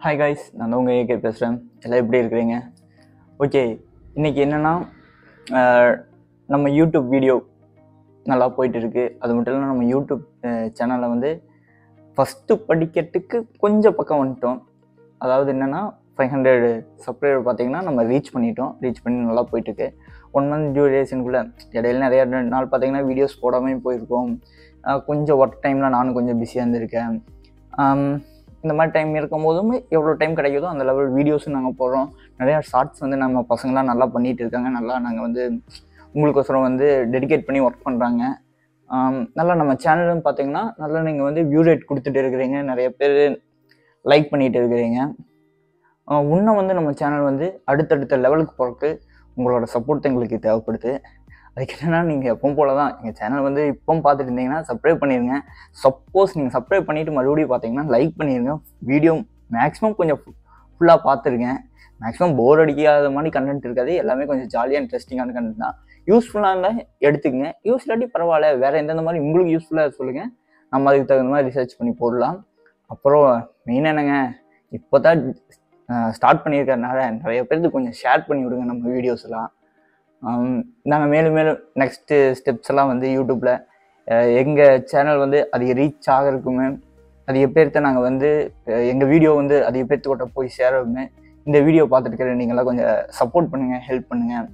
hi guys நான் தான் உங்கள் ஏகே பேசுகிறேன் எல்லாம் எப்படி இருக்கிறீங்க ஓகே இன்றைக்கி என்னென்னா நம்ம யூடியூப் வீடியோ நல்லா போயிட்டு இருக்கு அது மட்டும் இல்லாமல் நம்ம யூடியூப் சேனலில் வந்து ஃபஸ்ட்டு படிக்கிறதுக்கு கொஞ்சம் பக்கம் வந்துட்டோம் அதாவது என்னென்னா ஃபைவ் ஹண்ட்ரட் சப்ஸ்கிரைபர் பார்த்தீங்கன்னா நம்ம ரீச் பண்ணிட்டோம் ரீச் பண்ணி நல்லா போயிட்டுருக்கு ஒன் மந்த் டியூரேஷனுக்குள்ளே இடையில நிறைய நாள் பார்த்தீங்கன்னா வீடியோஸ் போடாமல் போயிருக்கோம் அஹ் கொஞ்சம் ஒர்க் டைமில் நானும் கொஞ்சம் பிஸியாக இருந்திருக்கேன் ஆம், இந்த மாதிரி டைம் இருக்கும்போதும் எவ்வளோ டைம் கிடைக்குதோ அந்த லெவல் வீடியோஸும் நாங்கள் போடுறோம் நிறையா ஷார்ட்ஸ் வந்து நம்ம பசங்களாம் நல்லா பண்ணிகிட்டு இருக்காங்க நல்லா நாங்கள் வந்து உங்களுக்கோசரம் வந்து டெடிகேட் பண்ணி ஒர்க் பண்ணுறாங்க நல்லா நம்ம சேனலும் பார்த்தீங்கன்னா நல்லா நீங்கள் வந்து வியூ ரேட் கொடுத்துட்டு இருக்கிறீங்க நிறைய பேர் லைக் பண்ணிட்டு இருக்கிறீங்க ஆஹ் இன்னும் வந்து நம்ம சேனல் வந்து அடுத்தடுத்த லெவலுக்கு போகிறதுக்கு உங்களோட சப்போர்ட் எங்களுக்கு தேவைப்படுது அதுக்கு என்னென்னா நீங்கள் எப்பவும் போல தான் எங்கள் சேனல் வந்து இப்போவும் பார்த்துட்டு இருந்தீங்கன்னா சப்ஸ்கிரைப் பண்ணிடுங்க சப்போஸ் நீங்கள் சப்ஸ்கிரைப் பண்ணிவிட்டு மறுபடியும் பார்த்தீங்கன்னா லைக் பண்ணிடுங்க வீடியோ மேக்ஸிமம் கொஞ்சம் ஃபுல்லாக பார்த்துருக்கேன் மேக்ஸிமம் போர் அடிக்காத மாதிரி கண்டென்ட் இருக்காது எல்லாமே கொஞ்சம் ஜாலியாக இன்ட்ரெஸ்டிங்கான கண்டென்ட் தான் யூஸ்ஃபுல்லாக இருந்தால் எடுத்துக்கங்க யூஸ் இல்லாட்டி பரவாயில்ல வேறு எந்தெந்த மாதிரி உங்களுக்கு யூஸ்ஃபுல்லாக சொல்லுங்கள் நம்ம அதுக்கு தகுந்த மாதிரி ரிசர்ச் பண்ணி போடலாம் அப்புறம் மெயின் என்னங்க இப்போ தான் ஸ்டார்ட் பண்ணியிருக்கறனால நிறைய பேருக்கு கொஞ்சம் ஷேர் பண்ணி விடுங்க நம்ம வீடியோஸ்லாம் நாங்கள் மேலும் மேலும் நெக்ஸ்ட்டு ஸ்டெப்ஸ் எல்லாம் வந்து யூடியூப்பில் எங்கள் சேனல் வந்து அதிக ரீச் ஆகிறதுக்குமே அதிக பேர்த்த நாங்கள் வந்து எங்கள் வீடியோ வந்து அதிக பேர்த்துக்கிட்ட போய் சேரவுமே இந்த வீடியோ பார்த்துட்டு இருக்கிற நீங்களாம் கொஞ்சம் சப்போர்ட் பண்ணுங்கள் ஹெல்ப் பண்ணுங்கள்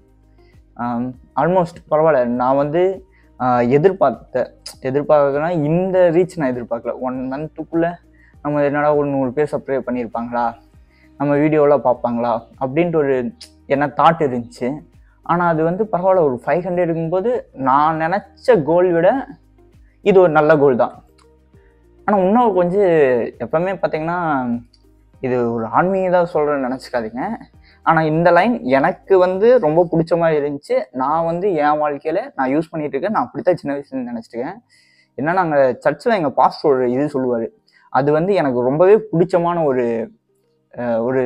ஆல்மோஸ்ட் பரவாயில்ல நான் வந்து ஆஹ் எதிர்பார்த்த எதிர்பார்க்கறதுனா இந்த ரீச் நான் எதிர்பார்க்கல ஒன் மந்த்துக்குள்ளே நம்ம என்னடா ஒரு நூறு பேர் சப்ஸ்கிரைப் பண்ணியிருப்பாங்களா நம்ம வீடியோலாம் பார்ப்பாங்களா அப்படின்ட்டு ஒரு என்ன தாட் இருந்துச்சு ஆனால் அது வந்து பரவாயில்ல ஒரு ஃபைவ் ஹண்ட்ரட் இருக்கும்போது நான் நினச்ச கோல் விட இது ஒரு நல்ல கோல் தான் ஆனால் இன்னும் கொஞ்சம் எப்பவுமே பார்த்தீங்கன்னா இது ஒரு ஆன்மீகதாக சொல்கிறேன்னு நினச்சிக்காதீங்க ஆனால் இந்த லைன் எனக்கு வந்து ரொம்ப பிடிச்ச மாதிரி இருந்துச்சு நான் வந்து என் வாழ்க்கையில் நான் யூஸ் பண்ணிட்டு இருக்கேன் நான் அப்படித்தான் சின்ன வயசுல நினச்சிட்டுருக்கேன் ஏன்னா நாங்கள் சர்ச்சில் எங்கள் பாஸ்டர் ஒரு இது சொல்லுவார் அது வந்து எனக்கு ரொம்பவே பிடிச்சமான ஒரு அஹ், ஒரு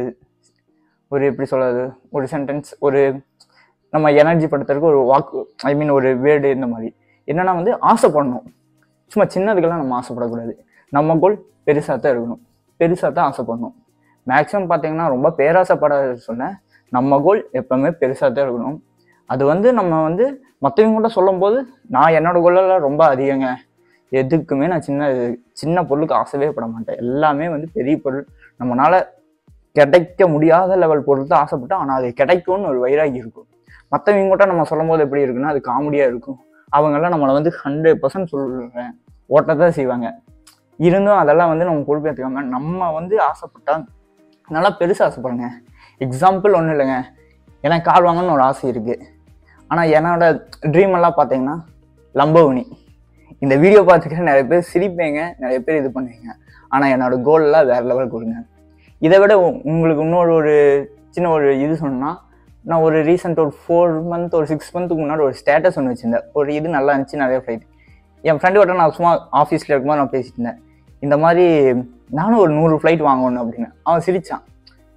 ஒரு எப்படி சொல்கிறது ஒரு சென்டென்ஸ் ஒரு நம்ம எனர்ஜி படுத்துறதுக்கு ஒரு வாக்கு ஐ மீன் ஒரு வேர்டு இந்த மாதிரி என்னன்னா வந்து ஆசைப்படணும் சும்மா சின்னதுக்கெல்லாம் நம்ம ஆசைப்படக்கூடாது நம்ம கோல் பெருசாக தான் இருக்கணும் பெருசாக தான் ஆசைப்படணும் மேக்ஸிமம் பார்த்தீங்கன்னா ரொம்ப பேராசைப்படாத சொன்னேன் நம்ம கோல் எப்பவுமே பெருசாக தான் இருக்கணும் அது வந்து நம்ம வந்து மற்றவங்க கூட சொல்லும்போது நான் என்னோட கோலெல்லாம் ரொம்ப அதிகங்க எதுக்குமே நான் சின்ன சின்ன பொருளுக்கு ஆசைவே பட மாட்டேன் எல்லாமே வந்து பெரிய பொருள் நம்மளால கிடைக்க முடியாத லெவல் பொருள் தான் ஆசைப்பட்டோம் ஆனால் அது கிடைக்கும்னு ஒரு வைராகி இருக்கும் மற்றவங்க கூட நம்ம சொல்லும் போது எப்படி இருக்குன்னா அது காமெடியாக இருக்கும் அவங்கெல்லாம் நம்மளை வந்து ஹண்ட்ரட் பர்சன்ட் சொல்கிறேன் ஓட்டத்தான் செய்வாங்க இருந்தும் அதெல்லாம் வந்து நம்ம பொறுப்பேற்றுக்காம நம்ம வந்து ஆசைப்பட்டா நல்லா பெருசாக ஆசைப்படுங்க எக்ஸாம்பிள் ஒன்றும் இல்லைங்க எனக்கு கார் வாங்கணும்னு ஒரு ஆசை இருக்குது ஆனால் என்னோட ட்ரீம் எல்லாம் பார்த்தீங்கன்னா லம்பவனி இந்த வீடியோ பார்த்துக்கிட்டு நிறைய பேர் சிரிப்பீங்க நிறைய பேர் இது பண்ணுவீங்க ஆனால் என்னோட கோல்லாம் வேறு லெவல் கொடுங்க இதை விட உ- உங்களுக்கு இன்னொரு ஒரு சின்ன ஒரு இது சொன்னா நான் ஒரு ரீசெண்ட் ஒரு ஃபோர் மந்த் ஒரு சிக்ஸ் மந்த்துக்கு முன்னாடி ஒரு ஸ்டேட்டஸ் ஒன்று வச்சிருந்தேன் ஒரு இது நல்லா இருந்துச்சு நிறைய ஃப்ளைட் என் ஃப்ரெண்டு கிட்ட நான் சும்மா ஆஃபீஸில் இருக்கும்போது நான் பேசிட்டு இருந்தேன் இந்த மாதிரி நானும் ஒரு நூறு ஃப்ளைட் வாங்கணும் அப்படின்னு அவன் சிரிச்சான்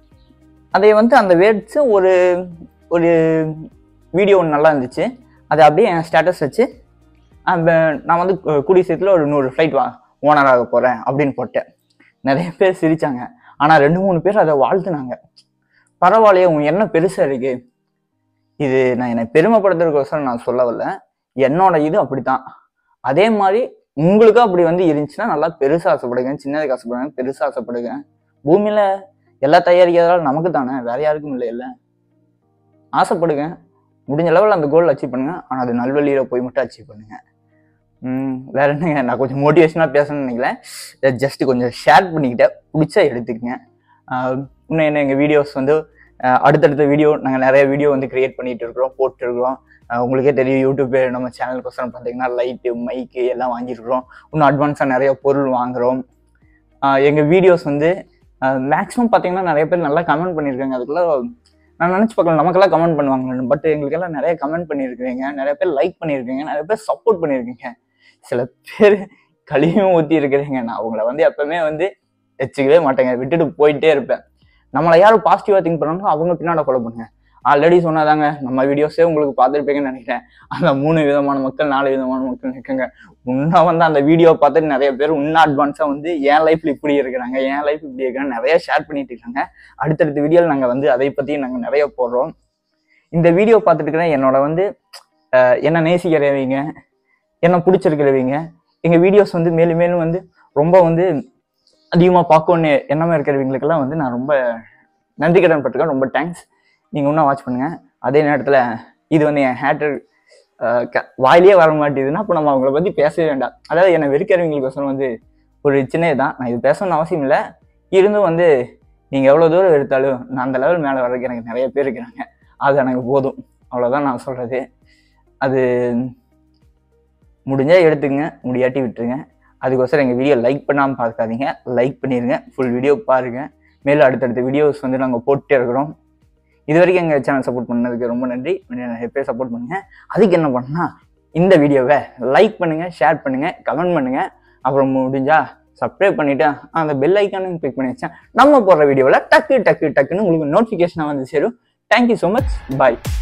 அதை வந்து அந்த வேர்ட்ஸு ஒரு ஒரு வீடியோ ஒன்று நல்லா இருந்துச்சு அதை அப்படியே என் ஸ்டேட்டஸ் வச்சு அந்த நான் வந்து கு- கூடிய சீக்கிரத்தில் ஒரு நூறு ஃப்ளைட் வா ஓனராக போகிறேன் அப்படின்னு போட்டேன் நிறைய பேர் சிரிச்சாங்க ஆனால் ரெண்டு மூணு பேர் அதை வாழ்த்துனாங்க பரவாயில்லையே உன் என்ன பெருசாக இருக்கு இது நான் என்னை பெருமைப்படுத்துறதுக்கோசரம் நான் சொல்ல வரல என்னோட இது அப்படித்தான் அதே மாதிரி உங்களுக்கும் அப்படி வந்து இருந்துச்சுன்னா நல்லா பெருசாக ஆசைப்படுங்க சின்னதுக்கு ஆசைப்படுங்க பெருசாக ஆசைப்படுங்க பூமியில் எல்லாம் தயாரிக்கிறதால நமக்கு தானே வேற யாருக்கும் இல்லை இல்லை ஆசைப்படுங்க முடிஞ்ச லெவலில் அந்த கோல் அச்சீவ் பண்ணுங்க ஆனால் அது நல்வழியில் போய் மட்டும் அச்சீவ் பண்ணுங்க ம், வேற என்னங்க நான் கொஞ்சம் மோட்டிவேஷனாக பேசணும்னு நினைக்கல ஜஸ்ட் கொஞ்சம் ஷேர் பண்ணிக்கிட்டேன் பிடிச்சா எடுத்துக்கங்க ஆஹ் இன்னும் என்ன எங்கள் வீடியோஸ் வந்து ஆஹ் அடுத்தடுத்த வீடியோ நாங்கள் நிறைய வீடியோ வந்து கிரியேட் பண்ணிட்டு இருக்கிறோம் போட்டுருக்கிறோம் ஆஹ் உங்களுக்கே தெரியும் யூடியூப் நம்ம சேனலுக்கோசரம் பார்த்தீங்கன்னா லைட்டு மைக்கு எல்லாம் வாங்கியிருக்கிறோம் இன்னும் அட்வான்ஸாக நிறைய பொருள் வாங்குகிறோம் எங்கள் வீடியோஸ் வந்து மேக்ஸிமம் பார்த்தீங்கன்னா நிறைய பேர் நல்லா கமெண்ட் பண்ணியிருக்காங்க அதுக்குள்ள நான் நினச்சி பார்க்கல நமக்கெல்லாம் கமெண்ட் பண்ணுவாங்க பட் எங்களுக்கெல்லாம் நிறைய கமெண்ட் பண்ணியிருக்கிறீங்க நிறைய பேர் லைக் பண்ணியிருக்கீங்க நிறைய பேர் சப்போர்ட் பண்ணியிருக்கீங்க சில பேர் கழிவும் ஊற்றி இருக்கிறீங்க நான் அவங்கள வந்து எப்பவுமே வந்து வச்சுக்கவே மாட்டேங்க விட்டுட்டு போயிட்டே இருப்பேன் நம்மளை யாரும் பாசிட்டிவாக திங்க் பண்ணாங்களோ அவங்க பின்னாடி ஃபாலோ பண்ணுங்க ஆல்ரெடி சொன்னாதாங்க நம்ம வீடியோஸே உங்களுக்கு பார்த்துருப்பீங்கன்னு நினைக்கிறேன் அந்த மூணு விதமான மக்கள் நாலு விதமான மக்கள் இருக்காங்க இன்னும் வந்து அந்த வீடியோ பார்த்துட்டு நிறைய பேர் இன்னும் அட்வான்ஸாக வந்து என் லைஃப்ல இப்படி இருக்கிறாங்க என் லைஃப் இப்படி இருக்கிறாங்க நிறைய ஷேர் பண்ணிட்டு இருக்காங்க அடுத்தடுத்த வீடியோவில் நாங்கள் வந்து அதை பற்றி நாங்கள் நிறைய போடுறோம் இந்த வீடியோ பார்த்துட்டு இருக்கிற என்னோட வந்து அஹ், என்ன நேசிக்கிறவங்க என்ன பிடிச்சிருக்கிறவங்க எங்கள் வீடியோஸ் வந்து மேலும் மேலும் வந்து ரொம்ப வந்து அதிகமாக பார்க்கணுன்னு எண்ணமாக இருக்கிறவங்களுக்கெல்லாம் வந்து நான் ரொம்ப நன்றி கடன் பட்டிருக்கேன் ரொம்ப தேங்க்ஸ் நீங்கள் இன்னும் வாட்ச் பண்ணுங்கள் அதே நேரத்தில் இது வந்து என் ஹேட்டர் வாயிலே வர மாட்டேதுன்னா அப்போ நம்ம அவங்கள பற்றி பேசவே வேண்டாம் அதாவது என்னை வெறுக்கிறவங்களுக்கோசரம் வந்து ஒரு சின்ன தான் நான் இது பேசணும்னு அவசியம் இல்லை இருந்தும் வந்து நீங்கள் எவ்வளோ தூரம் எடுத்தாலும் நான் அந்த லெவல் மேலே வர்றதுக்கு எனக்கு நிறைய பேர் இருக்கிறாங்க அது எனக்கு போதும் அவ்வளோதான் நான் சொல்கிறது அது முடிஞ்சால் எடுத்துங்க முடியாட்டி விட்டுருங்க அதுக்கோசரம் எங்கள் வீடியோ லைக் பண்ணாமல் பார்க்காதீங்க லைக் பண்ணிடுங்க ஃபுல் வீடியோ பாருங்கள் மேலும் அடுத்தடுத்த வீடியோஸ் வந்து நாங்கள் போட்டுட்டே இருக்கிறோம் இது வரைக்கும் எங்கள் சேனல் சப்போர்ட் பண்ணதுக்கு ரொம்ப நன்றி இன்னும் நிறைய பேர் சப்போர்ட் பண்ணுங்கள் அதுக்கு என்ன பண்ணா இந்த வீடியோவை லைக் பண்ணுங்கள் ஷேர் பண்ணுங்கள் கமெண்ட் பண்ணுங்கள் அப்புறம் முடிஞ்சா சப்ஸ்கிரைப் பண்ணிவிட்டு அந்த பெல் ஐக்கானும் கிளிக் பண்ணி வச்சேன் நம்ம போடுற வீடியோவில் டக்கு டக்கு டக்குன்னு உங்களுக்கு நோட்டிஃபிகேஷனாக வந்து சேரும் தேங்க்யூ ஸோ மச் பாய்